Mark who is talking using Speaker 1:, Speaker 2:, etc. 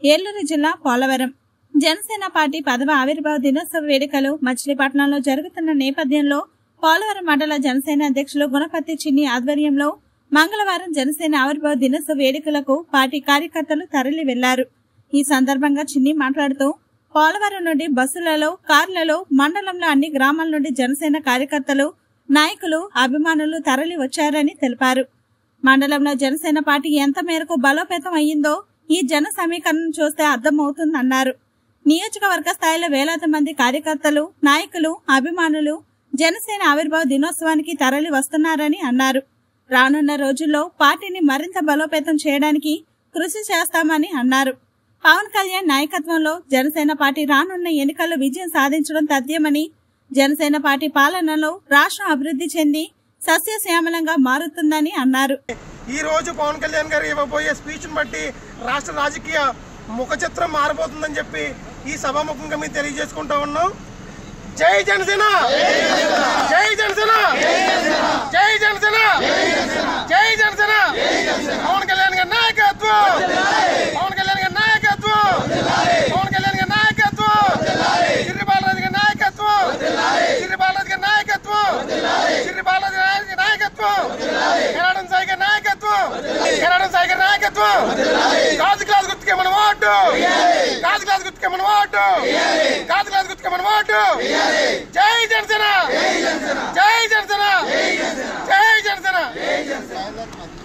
Speaker 1: ఏలూరు జిల్లా పోలవరం జనసేన పార్టీ పదవ ఆవిర్భావ దినోత్సవ వేడుకలు మచిలీపట్నంలో జరుగుతున్న నేపథ్యంలో పోలవరం మండల జనసేన అధ్యక్షులు గుణపతి చిన్ని ఆధ్వర్యంలో మంగళవారం జనసేన ఆవిర్భావ దినోత్సవ వేడుకలకు పార్టీ కార్యకర్తలు తరలి వెళ్లారు ఈ సందర్భంగా చిన్ని మాట్లాడుతూ పోలవరం నుండి బస్సులలో కార్లలో మండలంలో అన్ని గ్రామాల నుండి జనసేన కార్యకర్తలు నాయకులు అభిమానులు తరలి వచ్చారని తెలిపారు మండలంలో జనసేన పార్టీ ఎంత మేరకు బలోపేతం అయ్యిందో ఈ జన సమీకరణం చూస్తే అర్థమవుతుందన్నారు నియోజకవర్గ స్థాయిలో వేలాది మంది కార్యకర్తలు నాయకులు అభిమానులు జనసేన ఆవిర్భావ దినోత్సవానికి తరలి వస్తున్నారని అన్నారు రానున్న రోజుల్లో పార్టీని మరింత బలోపేతం చేయడానికి కృషి చేస్తామని అన్నారు పవన్ కళ్యాణ్ నాయకత్వంలో జనసేన పార్టీ రానున్న ఎన్నికల్లో విజయం సాధించడం తథ్యమని జనసేన పార్టీ పాలనలో రాష్ట్రం అభివృద్ధి చెంది సస్యశ్యామలంగా మారుతుందని అన్నారు
Speaker 2: ఈ రోజు పవన్ కళ్యాణ్ గారు ఇవ్వబోయే స్పీచ్ బట్టి రాష్ట్ర రాజకీయ ముఖ చిత్రం మారబోతుందని చెప్పి ఈ సభాముఖంగా మేము తెలియజేసుకుంటా ఉన్నాం జై జనసేన జై జనసేన జై జనసేన జై జనసేన పవన్ కళ్యాణ్ గారి నాయకత్వం పవన్ కళ్యాణ్ గారి నాయకత్వం పవన్ కళ్యాణ్ గారి నాయకత్వం చిర్రి బాలరాజు గారి నాయకత్వం చిర్రి బాలరాజు గారి నాయకత్వం చిర్రి బాలరాజు గారి నాయకత్వం కెరాడం సాయి గారి నాయకత్వం కెరాడం సాయి గారి నాయకత్వం గాజు క్లాస్ గుర్తుకే మన ఓటు గాజు క్లాస్ గుర్తుకే మన ఓటు గాజు క్లాస్ గుర్తుకే మన ఓటు జై జనసేన జై జనసేన జై జనసేన